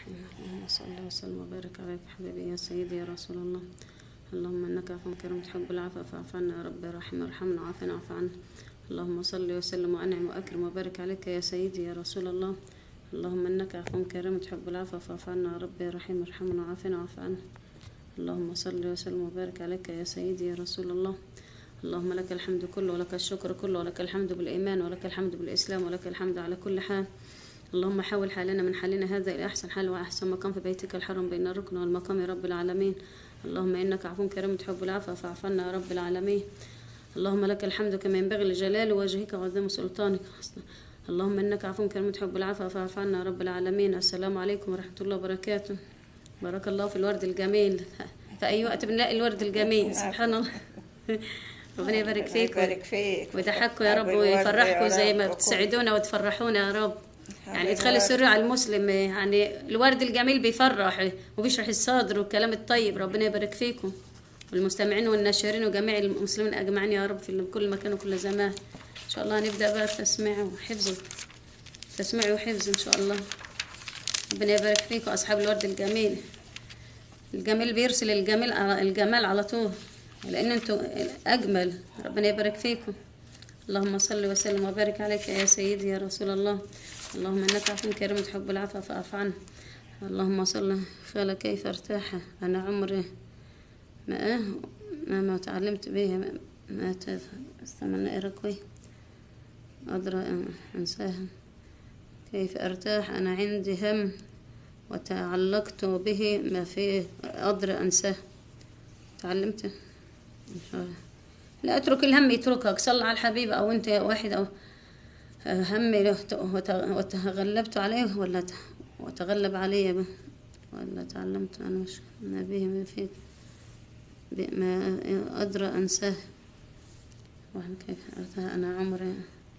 الرحيم اللهم صل وسلم وبارك عليك حبيبي يا سيدي يا رسول الله اللهم انك عفو كريم تحب العفو فاعف عنا يا رب رحم ارحمنا وعافنا واعف عنا اللهم صل وسلم وانعم واكرم وبارك عليك يا سيدي يا رسول الله اللهم انك عفو كريم تحب العفو فاعف عنا يا رب رحيم ارحمنا وعافنا واعف عنا اللهم صل وسلم وبارك عليك يا سيدي يا رسول الله اللهم لك الحمد كله ولك الشكر كله ولك الحمد بالإيمان ولك الحمد بالإسلام ولك الحمد على كل حال اللهم حول حالنا من حالنا هذا إلى أحسن حال وأحسن مقام في بيتك الحرم بين الركن والمقام يا رب العالمين اللهم إنك عفو كريم تحب العفو فاعف عنا يا رب العالمين اللهم لك الحمد كما ينبغي لجلال وجهك وعظيم سلطانك اللهم إنك عفو كريم تحب العفو فاعف عنا يا رب العالمين السلام عليكم ورحمة الله وبركاته بارك الله في الورد الجميل في أي وقت بنلاقي الورد الجميل سبحان الله ربنا يبارك فيك يبارك فيك ويضحكوا يا رب أبو الورد ويفرحكم يا زي رب ما وكل- تسعدونا وتفرحونا يا رب يعني حبيب ادخال الورد. السر على المسلم يعني الورد الجميل بيفرح وبيشرح الصدر والكلام الطيب ربنا يبارك فيكم والمستمعين والناشرين وجميع المسلمين اجمعين يا رب في كل مكان وكل زمان ان شاء الله هنبدا بقى التسميع وحفظ تسميع وحفظ ان شاء الله ربنا يبارك فيكم اصحاب الورد الجميل الجميل بيرسل الجميل على الجمال على طول لان انتوا اجمل ربنا يبارك فيكم اللهم صل وسلم وبارك عليك يا سيدي يا رسول الله اللهم انك عفو كريم تحب العفو فاعف عنه اللهم صل قال كيف ارتاح انا عمري ما ما, ما تعلمت به ما, ما ت- استنى اقرا كويس أدرى أنساها كيف أرتاح أنا عندي هم وتعلقت به ما فيه أدرى أنساه تعلمت إن شاء الله لا اترك الهم يتركك صل على الحبيب أو أنت واحد أو همي له ت- وت- وتغلبت عليه ولا ت- وتغلب علي به ولا تعلمت أنا مش ما به ما فيه ب- ما أدرى أنساه وهم كيف أرتاح أنا عمري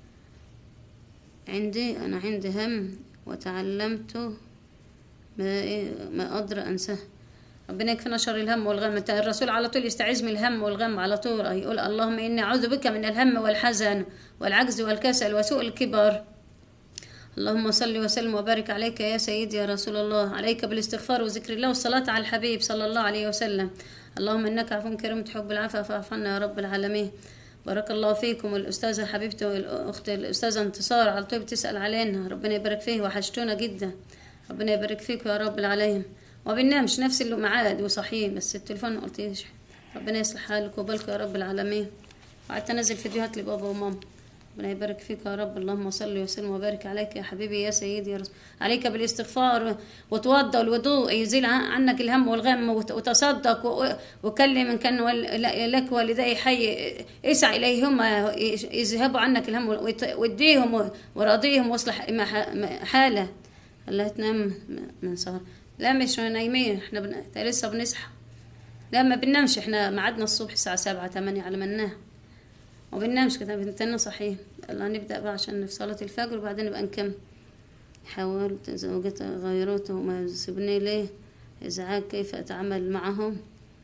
عندي أنا عندي هم وتعلمت ما إيه ما أدرى أنساه ربنا يكفينا شر الهم والغم انت الرسول على طول يستعيذ من الهم والغم على طول يقول اللهم إني أعوذ بك من الهم والحزن والعجز والكسل وسوء الكبر اللهم صل وسلم وبارك عليك يا سيدي يا رسول الله عليك بالاستغفار وذكر الله والصلاة على الحبيب صلى الله عليه وسلم اللهم إنك عفو كريم تحب العفو فاعف عنا يا رب العالمين بارك الله فيكم الأستاذة حبيبتي والأخت الأستاذة انتصار على طول بتسأل علينا ربنا يبارك فيه وحشتونا جدا ربنا يبارك فيكم يا رب العالمين وما بننامش نفس الميعاد وصحيين بس التليفون ما قلتيش ربنا يصلح حالك وبالكم يا رب العالمين وقعدت انزل فيديوهات لبابا وماما ربنا يبارك فيك يا رب اللهم صل وسلم وبارك عليك يا حبيبي يا سيدي يا رسول عليك بالاستغفار وتوضا الوضوء يزيل عن- عنك الهم والغم وت- وتصدق و- وكلم ان كان ول- لك والدي حي اسع اليهما يذهبوا عنك الهم وت- واديهم وراضيهم واصلح ما ح- ما حاله لا تنام من سهر لا مش نايمين احنا بن... لسه بنصحى لا ما بننامش احنا ميعادنا الصبح الساعة سبعة تمانية على ما ننام ما بننامش كده بنتنا صحيح يلا نبدأ بقى عشان في صلاة الفجر وبعدين نبقى نكمل حاولت زوجتي غيرته وما يسيبني ليه إزعاج كيف أتعامل معهم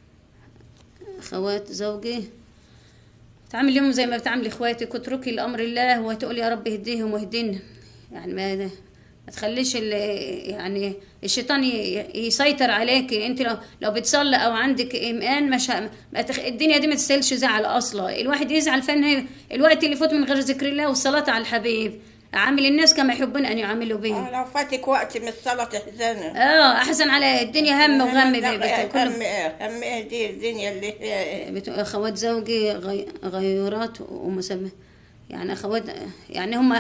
أخوات زوجي تعامل يوم زي ما بتعامل اخواتك واتركي لامر الله وتقولي يا رب اهديهم واهدينا يعني ما ما تخليش ال- يعني الشيطان ي- يسيطر عليك انت لو لو بتصلي او عندك ايمان مش ه- ما تخ... الدنيا دي ما تستاهلش زعل اصلا الواحد يزعل فين الوقت اللي يفوت من غير ذكر الله والصلاه على الحبيب عامل الناس كما يحبون ان يعاملوا به آه، لو فاتك وقت من الصلاة تحزني اه احسن على الدنيا هم وغم لا، بي- بت- كله هم ايه هم ايه دي الدنيا اللي هي بت- اخوات زوجي غي- غيورات ومسمى يعني اخوات يعني هم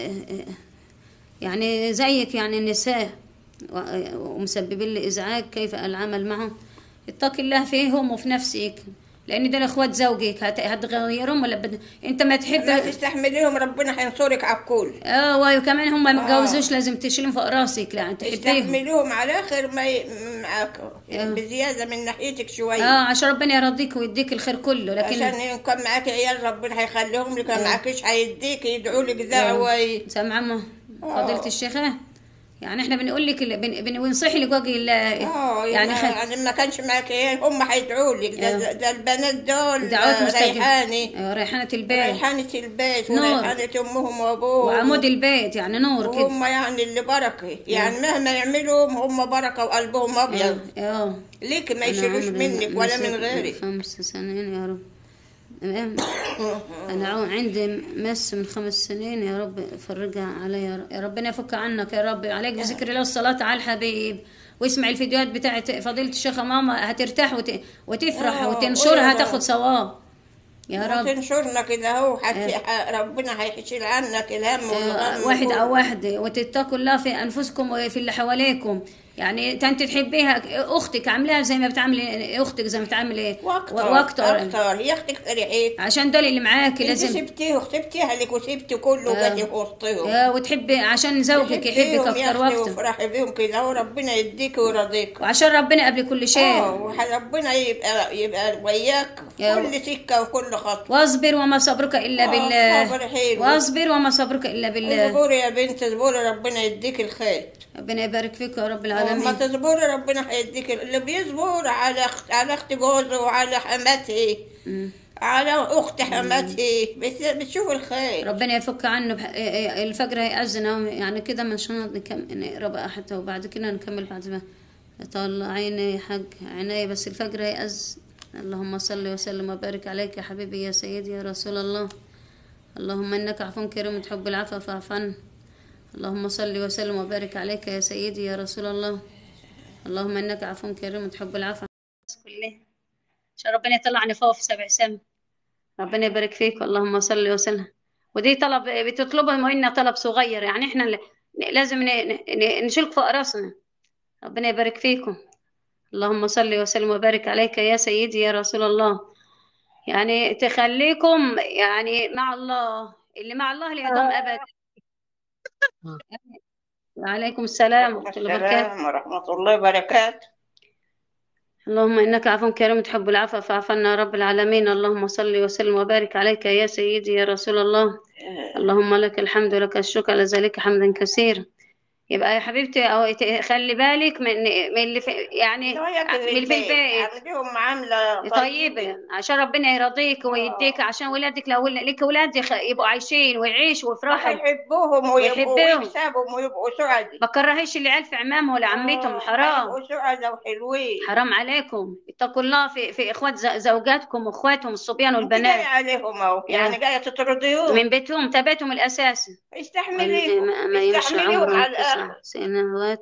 يعني زيك يعني النساء و- ومسببين لي ازعاج كيف العمل معهم اتقي الله فيهم وفي نفسك لان دول اخوات زوجك هت- هتغيرهم ولا بد... انت ما ما تحب تستحمليهم ربنا هينصرك على الكل اه وكمان هم ما اتجوزوش لازم تشيلهم فوق راسك لا تحبيهم استحملوهم على اخر ما ي... معاك آه. بزيادة من ناحيتك شوية اه عشان ربنا يرضيك ويديك الخير كله لكن عشان إن كان معاك عيال ربنا هيخليهم لك ما معاكش هيديك يدعوا لك دعوة ي- سامعة أمه فضيلة الشيخة يعني احنا بنقول لك ال- بن- بن- بنصحي لك وجه الله اه يعني يعني خ... يعني ما كانش معاك عيال هم هيدعوا لك ده, آه. ده, ده البنات دول دعوات آه، مستجابة ريحاني آه، ريحانة البيت ريحانة البيت نور. وريحانة امهم وابوهم وعمود البيت يعني نور كده وهم يعني اللي بركة يعني مهما يعملوا هم بركة وقلبهم ابيض اه اه ليك ما أنا يشيلوش عمري منك ما ولا من نسيت غيرك خمس سنين يا رب تمام أنا عو- عندي مس من خمس سنين يا رب فرجها علي يا رب- يا ربنا يفك عنك يا رب عليك بذكر الله والصلاة على الحبيب واسمع الفيديوهات بتاعت فضيلة الشيخة ماما هترتاح وت... وتفرح آه، وتنشرها قولي تاخد ثواب يا ما رب تنشرنا كده اهو حت- ح- ربنا هيشيل عنك الهم آه، والغم واحد وكله. او واحده وتتقوا الله في انفسكم وفي اللي حواليكم يعني انت تحبيها اختك عاملاها زي ما بتعملي اختك زي ما بتعملي واكتر واكتر اكتر هي اختك فرحت عشان دول اللي معاكي انت لازم سبتيه وسبتيها لك وسبتي كله وجيتي في وسطهم آه، وتحبي عشان زوجك يحبك تحبيهم يا اكتر أختي واكتر وافرحي بيهم كده وربنا يديك ويرضيك وعشان ربنا قبل كل اه شيء وربنا يبقى يبقى وياك يا كل سكه وكل خطوه واصبر وما صبرك الا آه، بالله صبر حلو. واصبر وما صبرك الا بالله اصبري يا بنت اصبري ربنا يديك الخير ربنا يبارك فيك يا رب لما العالمين تصبري ربنا هيديك اللي بيصبر على أخت على اخت جوزه وعلى حماته مم. على اخت حماته بس بتشوف الخير ربنا يفك عنه بح... إيه- إيه- الفجر هيأذن أهو، يعني كده مش نكمل نقرا بقى حتى وبعد كده نكمل بعد ما طلع عيني يا حاج عيني بس الفجر هيأذن اللهم صل وسلم وبارك عليك يا حبيبي يا سيدي يا رسول الله اللهم انك عفو كريم تحب العفو فاعف عنا اللهم صل وسلم وبارك عليك يا سيدي يا رسول الله اللهم انك عفو كريم تحب العفو كله عشان ربنا يطلعني فوق في سبع سم ربنا يبارك فيك اللهم صل وسلم ودي طلب بتطلبها منا طلب صغير يعني احنا ل- لازم ن- ن- نشيلك فوق راسنا ربنا يبارك فيكم اللهم صل وسلم وبارك عليك يا سيدي يا رسول الله يعني تخليكم يعني مع الله اللي مع الله لا يدوم ابدا وعليكم السلام ورحمه الله وبركاته السلام ورحمه الله وبركاته اللهم انك عفو كريم تحب العفو فاعف عنا يا رب العالمين اللهم صل وسلم وبارك عليك يا سيدي يا رسول الله اللهم لك الحمد ولك الشكر على ذلك حمدا كثيرا يبقى يا حبيبتي أو ت- خلي بالك من من اللي في يعني من اللي في البيت عندهم عامله طيبة عشان ربنا يرضيك ويديك عشان ولادك لو لك ولاد يخ- يبقوا عايشين ويعيشوا ويفرحوا يحبوهم ويبقوا ويحبوهم. ويحسابهم ويبقوا سعد ما كرهيش العيال في عمامهم ولا عمتهم حرام يبقوا سعداء وحلوين حرام عليكم اتقوا الله في في اخوات ز- زوجاتكم واخواتهم الصبيان انت جايه والبنات عليهم اهو يعني جايه تطرديهم من بيتهم تباتهم الاساسي استحمليهم ما ما يمشي استحمليهم عمره على تسع الاخر سنوات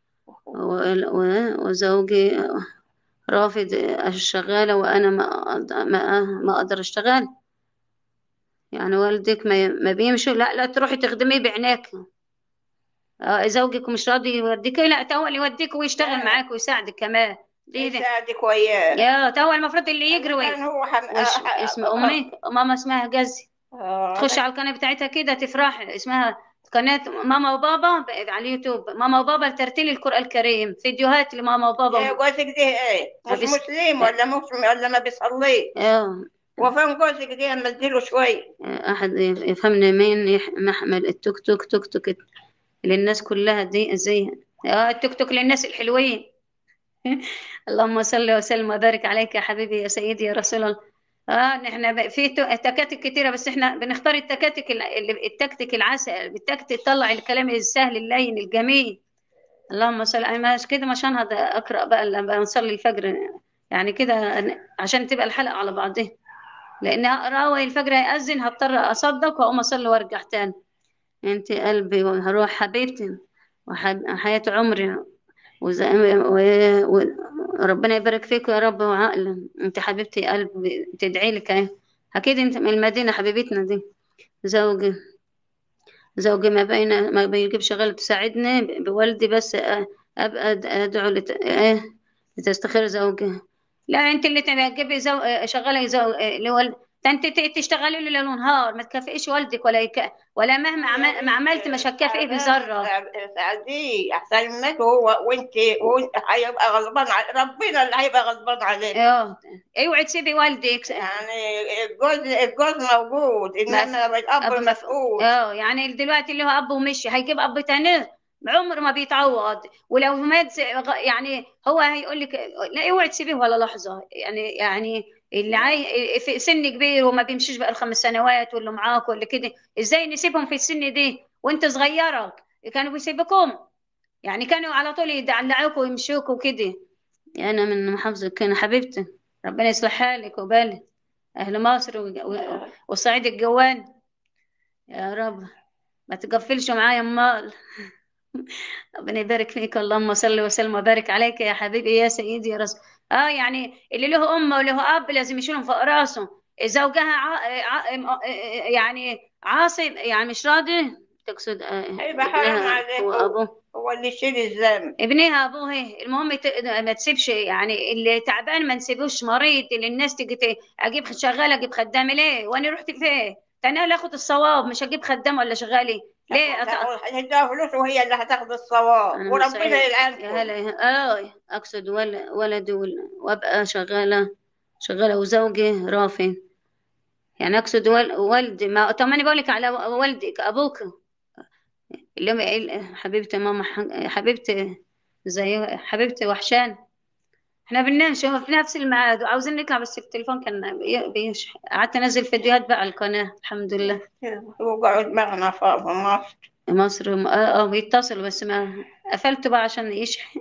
و- و- وزوجي رافض الشغالة وأنا ما أقد- ما ما أقدر أشتغل يعني والدك ما ما بيمشي لا لا تروحي تخدميه بعينيك آه، زوجك مش راضي يوديك لا تو اللي يوديك ويشتغل لا. معاك ويساعدك كمان دي دي. يساعدك وياه يا تو المفروض اللي يجري وي- كان هو حم... وش اسم أمي ماما اسمها جزي آه، تخش على القناة بتاعتها كده تفرح اسمها قناة ماما وبابا ب- على اليوتيوب ماما وبابا لترتيل القرآن الكريم فيديوهات لماما يا وبابا جوزك ده ايه مش بس- مسلم ولا مش ولا ما بيصلي اه وفين جوزك ده مديله شوي أحد يفهمني مين يح- محمل التوك توك توك توك للناس كلها دي زي اه التوك توك للناس الحلوين اللهم صل وسلم وبارك عليك يا حبيبي يا سيدي يا رسول الله اه نحن ب- في تو- تكاتك كتيره بس احنا بنختار التكاتك ال- اللي التكتك العسل التكتك تطلع الكلام السهل اللين الجميل اللهم صل انا مش كده مش هنهض اقرا بقى لما نصلي الفجر يعني كده عشان تبقى الحلقه على بعضها لان اقرا الفجر هيأذن هضطر اصدق واقوم اصلي وارجع تاني انت قلبي وهروح حبيبتي وحياة عمري وز- و- و- وربنا يبارك فيك يا رب وعقل انت حبيبتي قلبي تدعي لك اهي اكيد انت من المدينة حبيبتنا دي زوجي زوجي ما بين ما بيجيب شغل تساعدني بوالدي بس أ- ابقى ادعو لت... ايه لتستخير زوجي لا انت اللي تجيبي زو... شغاله زو... لوالد ده انت ت- تشتغلي له ليل ونهار ما تكافئيش والدك ولا يك... ولا مهما عمل... ما عملت مش هتكافئيه بذره ساعديه احسن منك هو وانت وانت هيبقى غضبان على ربنا اللي هيبقى غضبان عليك اه اوعي تسيبي والدك يعني الجوز الجوز موجود انما الاب أب مف- مسؤول اه يعني دلوقتي اللي هو اب ومشي هيجيب اب تاني عمر ما بيتعوض ولو مات ز- غ- يعني هو هيقول لك لا اوعي تسيبيه ولا لحظه يعني يعني اللي عاي... في سن كبير وما بيمشيش بقى الخمس سنوات واللي معاك ولا كده ازاي نسيبهم في السن دي وانت صغيره كانوا بيسيبكم يعني كانوا على طول يدلعوك ويمشوك وكده انا من محافظه كان حبيبتي ربنا يصلح حالك وبالك اهل مصر و- و- والصعيد الجوان يا رب ما تقفلش معايا امال ربنا يبارك فيك اللهم صل وسلم وبارك عليك يا حبيبي يا سيدي يا رسول اه يعني اللي له ام وله اب لازم يشيلهم فوق راسه زوجها ع... ع... يعني عاصي يعني مش راضي تقصد آه، هيبقى حرام ابنها عليك وابوه هو اللي يشيل الذنب ابنها ابوه المهم ت... ما تسيبش يعني اللي تعبان ما نسيبوش مريض اللي الناس تجي ت- اجيب شغال اجيب خدام ليه وانا رحت فين انا اللي اخد الصواب مش اجيب خدام ولا شغالي ليه أت... هتديها فلوس وهي اللي هتاخد الصواب انا من وربنا الصعيد يا يلعنكم هلا اه اقصد ول... ولدي وال... وابقى شغاله شغاله وزوجي رافن يعني اقصد ول... والدي ما طب ما انا بقول لك على والدك ابوك اللي هم ال- حبيبتي ماما ح- حبيبتي زي حبيبتي وحشان احنا بننام في نفس الميعاد وعاوزين نطلع بس التليفون كان بي- بيشح قعدت انزل فيديوهات بقى على القناه الحمد لله وقعوا دماغنا فاضي مصر مصر اه اه بيتصلوا بس ما قفلته بقى عشان يشحن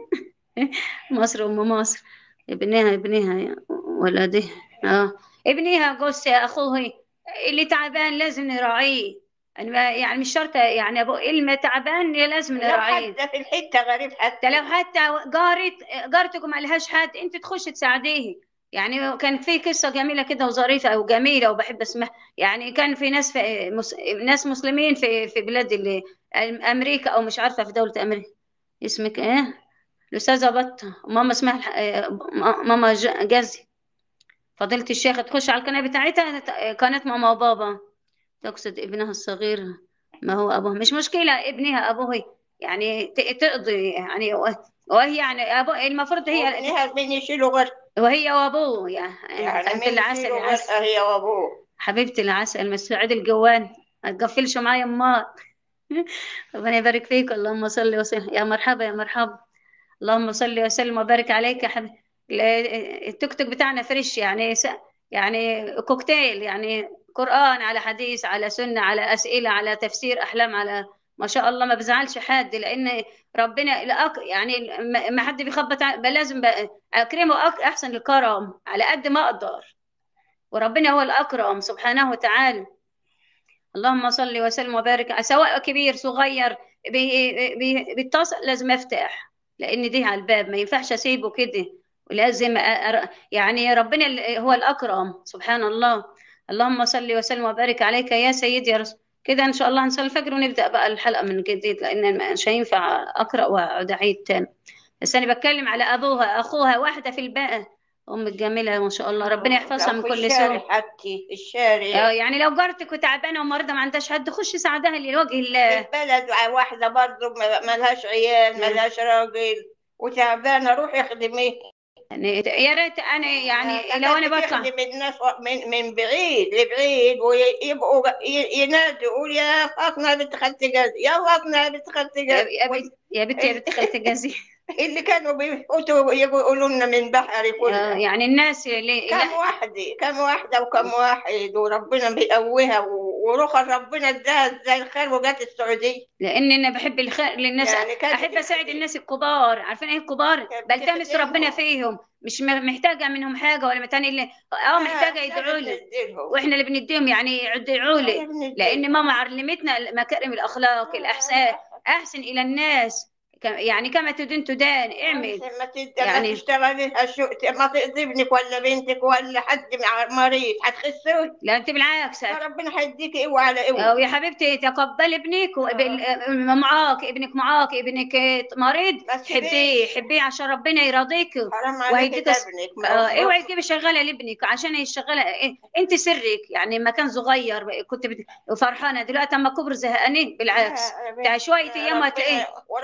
مصر ام مصر ابنها ابنها يا ولدي اه ابنها جوز اخوه اللي تعبان لازم نراعيه يعني ما- يعني مش شرط يعني ابو اللي تعبان لازم لو نراعيه حتى في الحته غريب حتى ده لو حتى جارت جارتكم ما لهاش حد انت تخش تساعديه يعني كانت في قصه جميله كده وظريفه وجميله وبحب اسمعها يعني كان في ناس في مس... ناس مسلمين في في بلاد اللي امريكا او مش عارفه في دوله امريكا اسمك ايه الاستاذه بطه ماما اسمها الح- آه، ماما ج- جازي فضيله الشيخ تخش على القناه بتاعتها قناه ماما وبابا تقصد ابنها الصغير ما هو أبوه مش مشكلة ابنها أبوه يعني ت- تقضي يعني و- وهي يعني أبو المفروض هي وابنها مين يشيله غير وهي وأبوه يعني, يعني أنت مين العسل يشيله العسل غير هي وابوه حبيبتي العسل مسعود الجوان ما تقفلش معايا أمال ربنا يبارك فيك اللهم صل وسلم يا مرحبا يا مرحبا اللهم صل وسلم وبارك عليك يا حبيبي ال- التوك توك بتاعنا فريش يعني س- يعني كوكتيل يعني قرآن على حديث على سنة على أسئلة على تفسير أحلام على ما شاء الله ما بزعلش حد لأن ربنا الأك يعني ما ما حد بيخبط ع- بل لازم بقى أكرمه أك أحسن الكرم على قد ما أقدر وربنا هو الأكرم سبحانه وتعالى اللهم صل وسلم وبارك على سواء كبير صغير بي- بي- بيتصل لازم افتح لان دي على الباب ما ينفعش اسيبه كده ولازم أر... يعني ربنا ال- هو الاكرم سبحان الله اللهم صل وسلم وبارك عليك يا سيدي يا رسول كده ان شاء الله نصلي الفجر ونبدا بقى الحلقه من جديد لان مش هينفع اقرا واقعد اعيد تاني بس انا بتكلم على ابوها اخوها واحده في الباقه ام الجميله ما شاء الله ربنا يحفظها لو من في كل الشارع سوء حتى في الشارع اه يعني لو جارتك وتعبانه ومريضه ما عندهاش حد خشي ساعدها لوجه في الله البلد واحدة برضه ما ما لهاش عيال ما نعم. لهاش راجل وتعبانة روحي اخدميه يعني يا ريت انا يعني لو انا بطلع تخدم الناس من من بعيد لبعيد ويبقوا ي- ينادوا يقول يا فاطمة يا بنت خالتي جازي يا فاطمة يا بنت خالتي يا جازي يا بنت يا بنت يا بنت خالتي جازي اللي كانوا بيفوتوا يجوا يقولوا لنا من بحري آه، كلها يعني الناس اللي كم لا واحدة كم واحدة وكم واحد وربنا بيقويها و- ورخى ربنا اداها زي الخير وجات السعودية لان انا بحب الخير للناس يعني كانت احب اساعد الناس الكبار عارفين ايه الكبار كانت بلتمس بتخدمهم. ربنا فيهم مش م- محتاجه منهم حاجه ولا متاني اللي اه محتاجه يدعوا لي واحنا اللي بنديهم يعني يدعوا لي لان ماما علمتنا مكارم الاخلاق الاحسان احسن الى الناس ك- يعني كما تدين تدان اعمل ما تد... يعني- ما تشتغلي هالشو... ما تأذي ابنك ولا بنتك ولا حد مع- مريض هتخسوه لا انت بالعكس ربنا هيديك قوة على قوة آه، يا حبيبتي تقبل ابنك وابن- معاك ابنك معاك ابنك مريض بس حبيه حبيه عشان ربنا يرضيك حرام عليك وهيديك الس- ابنك آه، اوعي تجيبي شغاله لابنك عشان الشغاله إيه؟ انت سرك يعني ما كان صغير كنت بت- فرحانه دلوقتي اما كبر زهقانين بالعكس ده شويه ايام هت- ايه وربنا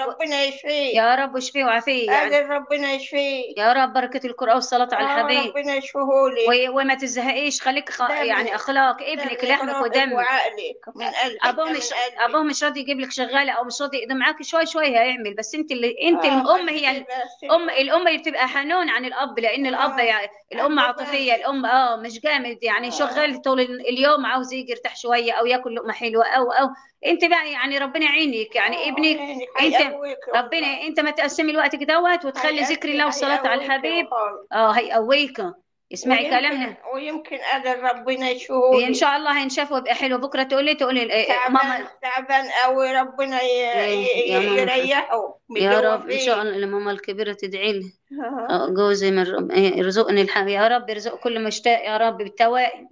يشفيه يا رب اشفيه وعافيه يعني قادر ربنا يشفيه يا رب بركة القرآن والصلاة على آه، الحبيب ربنا يشفيهولي و- وما تزهقيش خليك خ... دمك. يعني اخلاق ابنك دمك لحمك روحك ودمك وعقلك من قلبك ابوه من مش قلبك. ابوه مش راضي يجيب لك شغاله او مش راضي يقدم معاك شوي شوي هيعمل بس انت اللي انت آه، الام خليكي هي ال- بس. ام الام اللي بتبقى حنون عن الاب لان الاب آه. يعني الام أبوه عاطفيه جامد. الام اه مش جامد يعني آه. شغال طول ال- اليوم عاوز يجي يرتاح شويه او ياكل لقمه حلوه او او انت بقى يعني ربنا يعينك يعني آه، ابنك عينك انت هيقويك والله. ربنا انت ما تقسمي الوقت دوت وتخلي هيقويك- ذكر الله والصلاه على هيقويك الحبيب والله. اه هيقويك اسمعي ويمكن- كلامنا ويمكن قادر ربنا يشفيهولي ان شاء الله هينشف ويبقى حلو بكره تقولي تقولي إيه، تعبان ماما تعبان قوي ربنا ي- إيه، يا ي- ماما. يريحه من يا جوا رب ان فيه. شاء الله لماما الكبيره تدعي لي آه. آه، جوزي من رب... إيه، يرزقني الحق يا رب يرزق كل مشتاق يا رب بالتوائم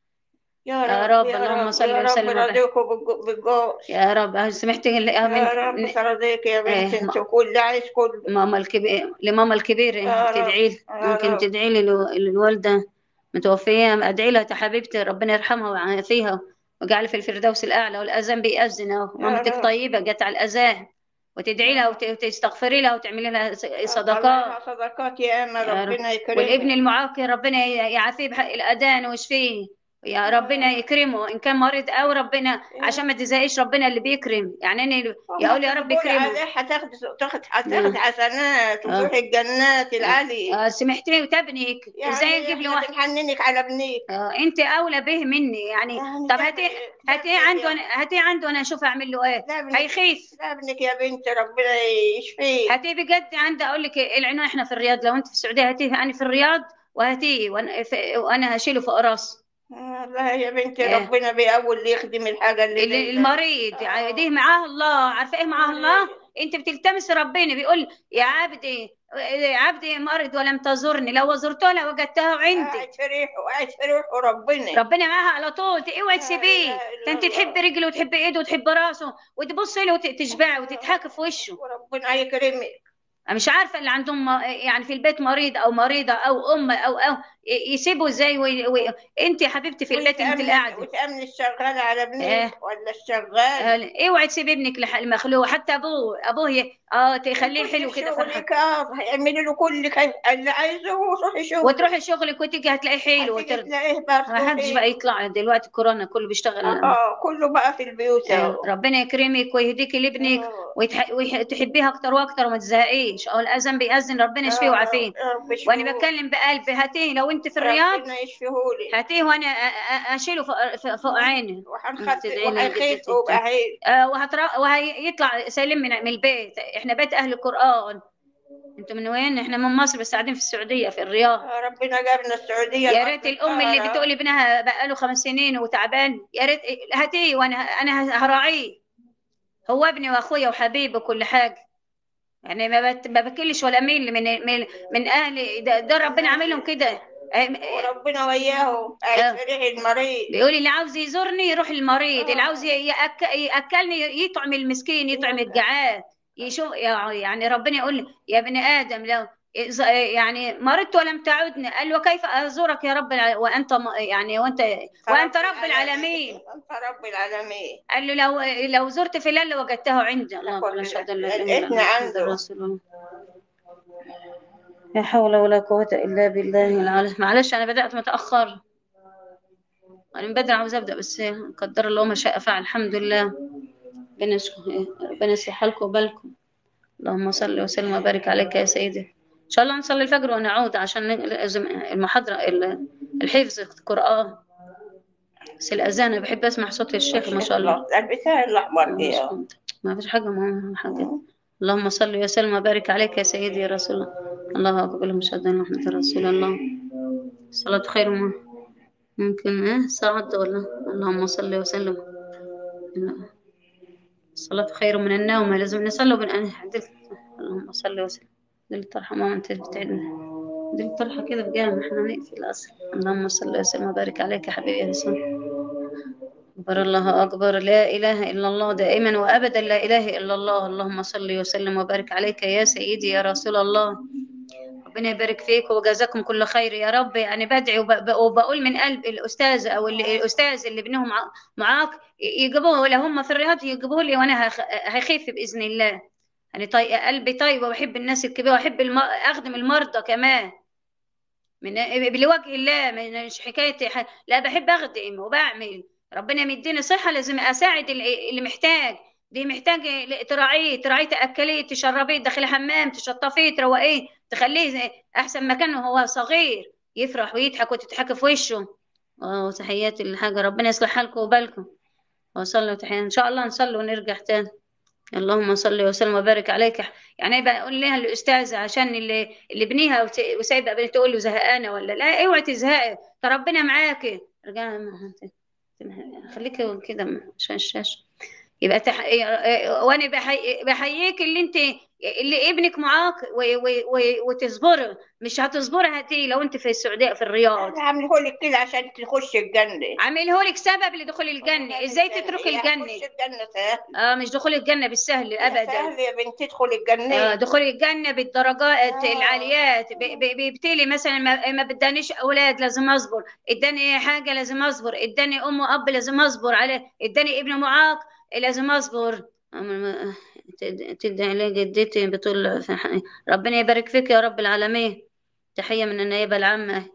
يا يا رب رب، يا اللهم رب صل يا رب وسلم وبارك. رضيكوا بالج- بالجوز يا رب آه، سمحت ال- آه، يا رب من... ترضيك يا بنت إيه، انت كل عايز كله ماما الكبير لماما الكبير يا رب، تدعي لي يا ممكن رب. تدعي لي لو- للوالده متوفيه ادعي لها يا حبيبتي ربنا يرحمها ويعافيها وجعل في الفردوس الاعلى والاذان بيأذن اهو مامتك رب. طيبه جت على الاذان وتدعي لها وت- وتستغفري لها وتعملي لها س- صدقات الله صدقات يا اما يا رب. ربنا يكرمك والابن المعاق ربنا يعافيه بحق الأذان ويشفيه يا ربنا يكرمه إن كان مريض أو ربنا عشان ما تزهقش ربنا اللي بيكرم يعني أنا يقول يا رب تقولي يكرمه عليه هتاخد تاخد آه. هتاخد حسنات آه. وتروحي الجنات العالية آه سمحتني وتبنيك ازاي نجيب لي واحد نحننك على ابنك آه انت اولى به مني يعني يعني طب ده- هاتي ده هاتي ابنك عنده يا- أنا- هاتي عنده انا اشوف اعمل له ايه ده ابنك هيخيف ده ابنك يا بنت ربنا يشفيه هاتيه بجد عندي اقول لك العنوان احنا في الرياض لو انت في السعوديه هاتيه انا في الرياض وهاتيه وانا في- وانا هشيله فوق راسي آه، لا يا بنتي إيه. ربنا بيأول اللي يخدم الحاجة اللي اللي- لله. المريض آه. دي معاه الله عارفه ايه معاه الله انت بتلتمس ربنا بيقول يا عبدي يا عبدي مرض ولم تزرني لو زرته لوجدته عندي قاعد في ريحه قاعد في ريحه ربنا ربنا معاها على طول اوعي تسيبيه إله إلا ده انت الله. تحب رجله وتحب ايده وتحب راسه وتبصي له وتشبعي وتضحكي في وشه وربنا يكرمك أنا مش عارفه اللي عندهم م- يعني في البيت مريض او مريضه او ام او او ي- يسيبوا ازاي وي... وي... انت يا حبيبتي في البيت انت اللي وتأمن- قاعده وتأمن الشغال على ابنك إيه. ولا الشغال آه، اوعي تسيبي ابنك لح- المخلوق حتى ابوه ابوه ي- اه تخليه حلو كده فرحان شغلك اه اعملي له كل خير اللي عايزه وروحي شغل وتروحي شغلك وتيجي هتلاقي حلو هتيجي وترضى تلاقيه برضه ما حدش إيه. بقى يطلع دلوقتي كورونا كله بيشتغل اه كله بقى في البيوت آه، اهو ربنا يكرمك ويهديكي لابنك آه. ويتح... ويح... تحبيها اكتر واكتر وما تزهقيش اه الاذان بيأذن ربنا يشفيه آه، ويعافيه يا رب يشفيه. وانا بتكلم بقلبي هاتيه لو انت في الرياض ربنا يشفيهولي هاتيه وانا أ- أ- اشيله فوق, فوق- فوق عيني وهنخف تدعي لي وهيخف جدتي. ويبقى حلو آه وهترا... وهيطلع سليم من... من البيت احنا بيت اهل القران انتوا من وين احنا من مصر بس قاعدين في السعوديه في الرياض آه، ربنا جابنا السعودية يا الأرض ريت الام اللي الطاهرة. بتقول ابنها بقاله خمس سنين وتعبان يا ريت هاتيه وانا انا هراعيه هو ابني واخويا وحبيبي وكل حاجه يعني ما بت... ما بكلش ولا ميل من من من اهلي ده, ده ربنا عاملهم كده وربنا وياه آه. قاعد في ريح المريض بيقول اللي عاوز يزورني يروح المريض آه. اللي عاوز يأك... ياكلني يطعم المسكين يطعم الجعان يشوف يعني ربنا يقول لي يا ابن ادم لو إذا- يعني مرضت ولم تعدني قال وكيف ازورك يا رب الع... وانت م- يعني وانت وانت رب العالمين انت رب العالمين قال له لو لو زرت في الليل وجدته عندي الله كل- لا اشهد ان لا اله الا الإثم الله محمد عنده. رسول الله لا حول ولا قوة إلا بالله العلي معلش أنا بدأت متأخر أنا من بدري عاوز أبدأ بس قدر الله ما شاء فعل الحمد لله ربنا يشكر- ربنا يصلح حالكم وبالكم اللهم صل وسلم وبارك عليك يا سيدي إن شاء الله نصلي الفجر ونعود عشان لازم المحاضرة ال- الحفظ القرآن بس الأذان أنا بحب أسمع صوت الشيخ ما شاء الله البتاع الأحمر دي آه. ما فيش حاجة ما حاجة اللهم صل وسلم وبارك عليك يا سيدي يا رسول الله الله أكبر مشهد أن محمد رسول الله الصلاة خير ما ممكن إيه ساعة ولا اللهم صل وسلم لا. الصلاة خير من النوم لازم نصلي وبن عدلت اللهم صل وسلم دي الطرحة ما أنت بتعدنا دي الطرحة كده بجامع احنا نقفل الأصل اللهم صل وسلم وبارك عليك يا حبيبي يا رسول أكبر الله أكبر لا إله إلا الله دائما وأبدا لا إله إلا الله اللهم صل وسلم وبارك عليك يا سيدي يا رسول الله ربنا يبارك فيك وجزاكم كل خير يا رب يعني بدعي وب- وبقول من قلب الأستاذ أو اللي الأستاذ اللي ابنهم مع- معاك يجيبوه ولا هم في الرياض يجيبوه لي وأنا هخ- هخف بإذن الله انا طي... قلبي طيب وبحب الناس الكبيره واحب الم... اخدم المرضى كمان من لوجه الله من- مش حكايه ح... لا بحب اخدم وبعمل ربنا مديني صحه لازم اساعد اللي اللي محتاج دي محتاج تراعيه تراعيه تاكليه تشربيه تدخليه حمام تشطفيه تروقيه تخليه زي- احسن مكان وهو صغير يفرح ويضحك وتضحك في وشه اه تحياتي للحاجه ربنا يصلح حالكم وبالكم وصلوا تحية ان شاء الله نصلي ونرجع تاني اللهم صل وسلم وبارك عليك يعني بقول لها الاستاذه عشان اللي اللي ابنيها وت- وسايبه بنت تقول له زهقانه ولا لا اوعي تزهقي ده ربنا معاكي رجع خليكي كده عشان الشاشه يبقى تح... وانا بحي... بحييك اللي انت اللي ابنك معاق و... و... و... وتصبري مش هتصبري هتي لو انت في السعوديه في الرياض انا عامله لك كده عشان تخش الجنة عامله لك سبب لدخول الجنه ازاي تتركي هي الجنه هتخش الجنة سهل اه مش دخول الجنه بالسهل ابدا سهل يا بنتي ادخلي آه، الجنة دخول الجنة بالدرجات آه. العاليات ب- ب- بيبتلي مثلا ما ما بدانيش أولاد لازم أصبر اداني حاجة لازم أصبر اداني أم وأب لازم أصبر عليه اداني ابن معاق لازم أصبر أم- ما- تد- تدعي لي جدتي بتقول ربنا يبارك فيك يا رب العالمين تحية من النيابة العامة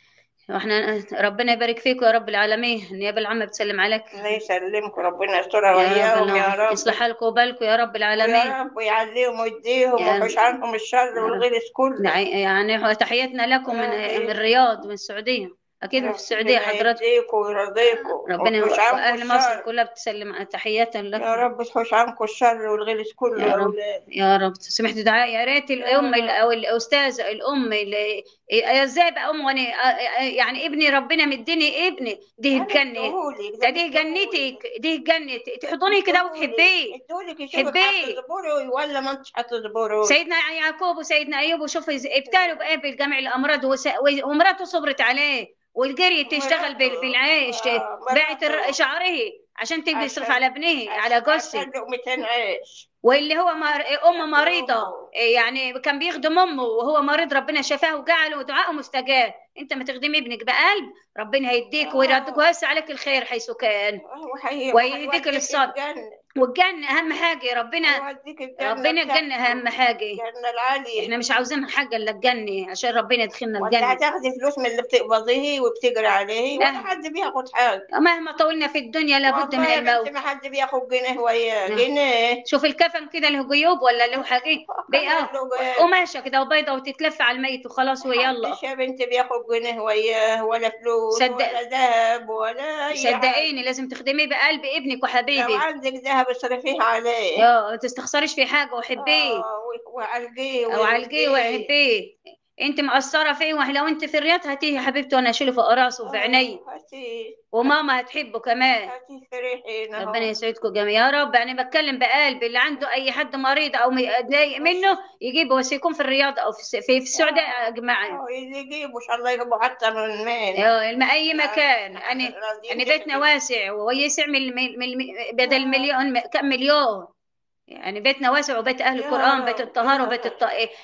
واحنا ربنا يبارك فيك يا رب العالمين النيابة العامة بتسلم عليك الله يسلمك ربنا يسترها يا وإياهم رب يا رب يصلح حالكم وبالكم يا رب العالمين ويا رب ويعليهم ويديهم يا ويحوش عنهم الشر والغلس كله يعني تحياتنا لكم من من الرياض من السعودية أكيد في السعودية ربنا حضرتك يهديكم ويرضيكم ربنا ويحوش عنكم وأهل مصر الشر كلها بتسلم تحياتا يا لكم رب تحوش عنكم الشر والغلس كله يا يا رب. أولاد يا رب سمحت دعاء يا ريت الأم رب. أو الأستاذة الأم اللي ازاي بقى أم وأنا يعني ابني ربنا مديني ابني دي الجنة ده دي جنتك دي جنتك تحضني كده وتحبيه ادولك يشوفك حبيه. هتصبري ولا ما انتش هتصبري سيدنا يعقوب وسيدنا ايوب وشوف ابتلوا بايه بالجمع الامراض وس- ومراته صبرت عليه والجري تشتغل بال- مراته. بالعيش آه، باعت الر- مراته. شعره عشان تبي يصرف عشان- على ابنه على جوزها عشان لقمتين عيش واللي هو مر... ام مريضه يعني كان بيخدم امه وهو مريض ربنا شفاه وجعله ودعائه مستجاب انت ما تخدمي ابنك بقلب ربنا هيديك آه. ويردك ويوسع عليك الخير حيث كان وحي- ويهديك ويوديك للصبر. الجنة. والجنه اهم حاجه ربنا ويوديك الجنة ربنا بتاعته. الجنه اهم حاجه الجنة العالية احنا مش عاوزين حاجه الا الجنه عشان ربنا يدخلنا وانت الجنه هتاخدي فلوس من اللي بتقبضيه وبتجري عليه ولا لا. حد بياخد حاجة مهما طولنا في الدنيا لابد من والله يا الموت بنتي ما حد بياخد جنيه وياه نعم. جنيه شوف الكفن كده له جيوب ولا له حاجه بقى قماشه كده وبيضه وتتلف على الميت وخلاص ويلا محدش يا بنتي بياخد جنيه وياه ولا فلوس صدق- ولا ذهب ولا أي حاجة. صدقيني لازم تخدميه بقلب ابنك لو وحبيبي عندك ذهب اصرفيه عليه يا ما تستخسريش في حاجه وحبيه آه، و- وعالجيه او عالجيه ويهديه. وحبيه انت مقصره فيه ولو انت في الرياض هاتيه يا حبيبتي وانا اشيله فوق راسه وفي عيني آه، هاتيه وماما هتحبه كمان هاتيه فرحين أهو. ربنا يسعدكم جميعا يا رب انا بتكلم بقلب اللي عنده اي حد مريض او متضايق منه يجيبه بس يكون في الرياض او في الس- في, في السعوديه يا جماعه آه، اللي يجيبوا ان شاء الله يجيبوا حتى من مين يا الم- اي مكان انا راضيين انا بيتنا كده. واسع ويسع من من من بدل مليون م- كم مليون يعني بيتنا واسع وبيت اهل يا القران رب، بيت الطهاره يا وبيت رب. الط...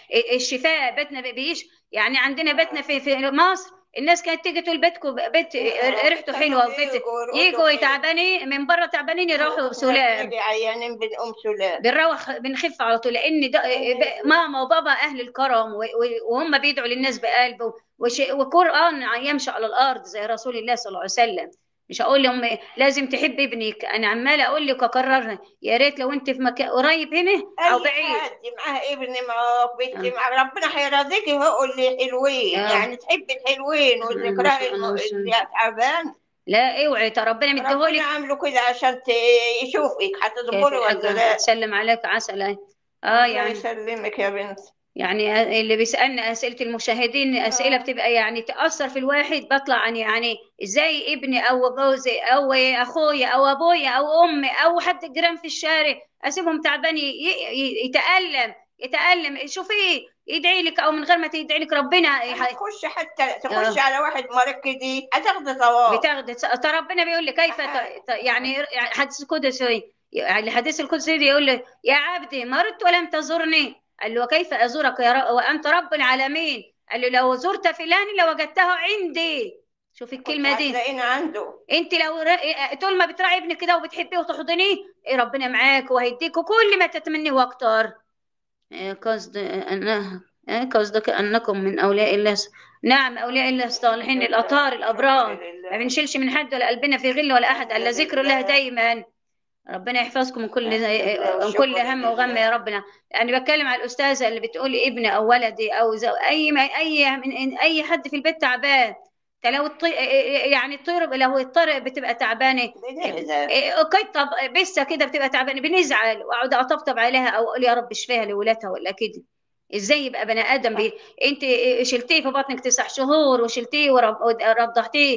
الشفاء بيتنا بيعيش يعني عندنا بيتنا في في مصر الناس كانت تيجي تقول بيتكم بيت ريحته حلوه وبيت يجوا يتعبانين من بره تعبانين يروحوا سلام نيجي عيانين بنقوم سلام بنروح بنخف على طول لان ده ب- ماما وبابا اهل الكرم و- و- وهم بيدعوا للناس بقلب وش- وقران يمشي على الارض زي رسول الله صلى الله عليه وسلم مش هقول لهم لازم تحب ابنك انا عماله اقول لك واكررها يا ريت لو انت في مكان قريب هنا او اي بعيد حد معاه ابن معاه بنت معاه ربنا هيرضيكي هو اللي حلوين آه. يعني تحبي الحلوين واللي ما كراهي شاء الله، الم- ما شاء اللي تعبان لا اوعي ترى ربنا ربنا مديهولك عامله كده عشان ت- يشوفك كيف هتصبري ولا الحاجه لا تسلم عليك عسل اه الله يعني يسلمك يا بنت يعني اللي بيسألنا أسئلة المشاهدين أسئلة بتبقى يعني تأثر في الواحد بطلع عن يعني إزاي ابني أو جوزي أو أخويا أو أبويا أو أمي أو حد جيران في الشارع أسيبهم تعبان ي- ي- يتألم يتألم شوفي يدعي لك أو من غير ما تدعي لك ربنا يح- تخش حتى تخش على واحد مريض كده هتاخدي ثواب بتاخد ترى ربنا بيقول لي كيف ت- ت- يعني حديث القدسي يعني الحديث القدسي يقول له يا عبدي مرضت ولم تزرني قال له كيف ازورك يا رب وانت رب العالمين قال له لو زرت فلان لوجدته عندي شوف الكلمه دي هتلاقينا عنده انت لو ر- طول ما بتراعي ابنك كده وبتحبيه وتحضنيه إيه ربنا معاك وهيديك كل ما تتمنيه واكتر إيه، قصد أنه إيه، قصدك أنكم من أولياء الله نعم أولياء الله الصالحين الأطهار الأبرار ما بنشيلش من حد ولا قلبنا في غل ولا أحد إلا ذكر الله دايما ربنا يحفظكم من كل من كل هم وغم يا ربنا يعني بتكلم على الأستاذة اللي بتقول ابني أو ولدي أو زو أي ما أي من أي حد في البيت تعبان ده لو الطي... يعني الطير لو الطير بتبقى تعبانه اوكي طب بس كده بتبقى تعبانه بنزعل واقعد اطبطب عليها او اقول يا رب اشفيها لولادها ولا كده ازاي يبقى بني ادم بي... انت شلتيه في بطنك تسع شهور وشلتيه ورضعتيه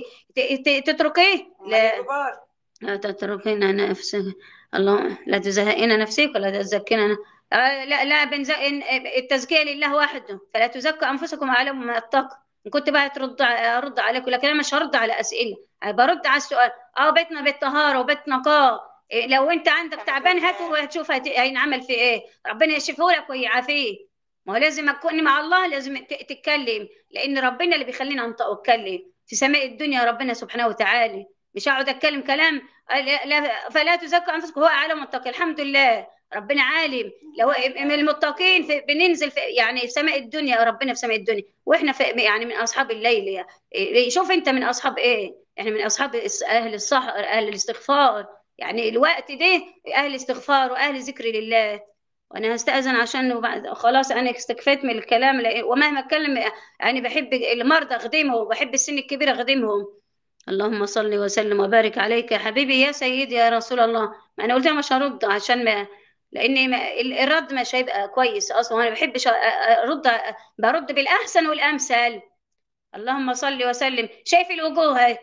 تتركيه لا لا تتركين نفسك الله لا تزهقين نفسك ولا تزكين آه لا لا بنز... التزكيه لله وحده فلا تزكوا انفسكم اعلم ما اتقوا ان كنت بقى ترد ارد عليك لكن انا مش هرد على اسئله برد على السؤال اه بيتنا بيت طهاره وبيت نقاء إيه لو انت عندك تعبان هاته وهتشوف هينعمل في ايه ربنا يشفيه لك ويعافيه ما هو لازم اكون مع الله لازم تتكلم لان ربنا اللي بيخلينا انطق واتكلم في سماء الدنيا ربنا سبحانه وتعالى مش هقعد اتكلم كلام لا فلا تزكوا انفسكم هو اعلم التقي الحمد لله ربنا عالم لو من المتقين في بننزل في يعني في سماء الدنيا ربنا في سماء الدنيا واحنا في يعني من اصحاب الليل يعني شوف انت من اصحاب ايه احنا من اصحاب اهل الصح اهل الاستغفار يعني الوقت ده اهل استغفار واهل ذكر لله وانا هستاذن عشان خلاص انا استكفيت من الكلام ومهما اتكلم يعني بحب المرضى اخدمهم وبحب السن الكبير اخدمهم اللهم صل وسلم وبارك عليك يا حبيبي يا سيدي يا رسول الله ما انا قلت مش هرد عشان ما لان الرد مش هيبقى كويس اصلا انا بحبش ارد برد بالاحسن والامثل اللهم صل وسلم شايف الوجوه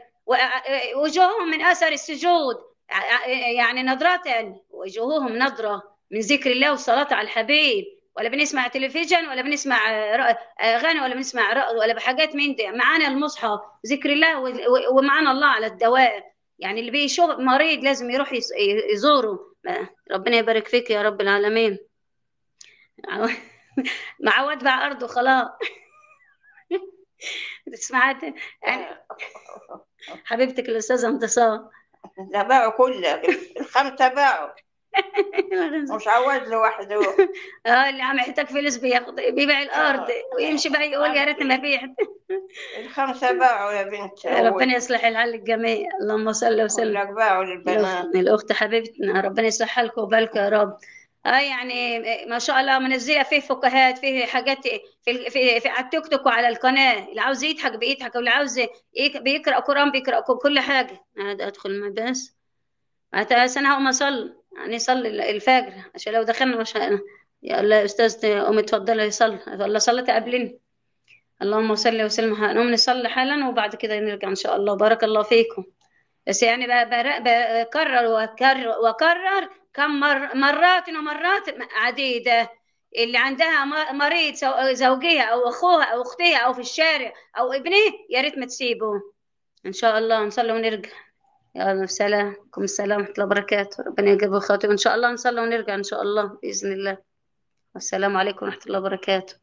وجوههم من اثر السجود يعني نظرة وجوههم نظرة من ذكر الله والصلاة على الحبيب ولا بنسمع تلفزيون ولا بنسمع اغاني ولا بنسمع رقص ولا بحاجات من دي معانا المصحف ذكر الله ومعانا الله على الدوام يعني اللي بيشوف مريض لازم يروح يزوره ربنا يبارك فيك يا رب العالمين معود بقى أرضه خلاص سمعت حبيبتك الأستاذة انتصار ده باعوا كله الخمسة باعوا مش عوض لوحده اه اللي عم يحتاج فلوس بياخد بيبيع الارض ويمشي بقى يقول يا ريتني ما بعت الخمسه باعوا يا بنت ربنا يصلح الحال للجميع اللهم صل وسلم لك باعوا للبنات الاخت حبيبتنا ربنا يصلح حالكم وبالكم يا رب اه يعني ما شاء الله منزله فيه فكاهات فيه حاجات في في, في على التيك توك وعلى القناه اللي عاوز يضحك بيضحك واللي عاوز بيقرا قران بيقرا كل حاجه هذا ادخل المدرسه انا هقوم اصلي يعني صلي الفجر عشان لو دخلنا مش يا الله يا استاذ قومي اتفضلي صلي ولا صليت قبلني اللهم صل وسلم هنقوم نصلي حالا وبعد كده نرجع ان شاء الله بارك الله فيكم بس يعني بكرر وكرر وكرر كم مر مرات ومرات عديدة اللي عندها مريض زوجها او اخوها او اختها او في الشارع او ابنه يا ريت ما تسيبه ان شاء الله نصلي ونرجع يا سلام عليكم السلام ورحمة الله وبركاته ربنا يجيب خاطر إن شاء الله نصلي ونرجع إن شاء الله بإذن الله والسلام عليكم ورحمة الله وبركاته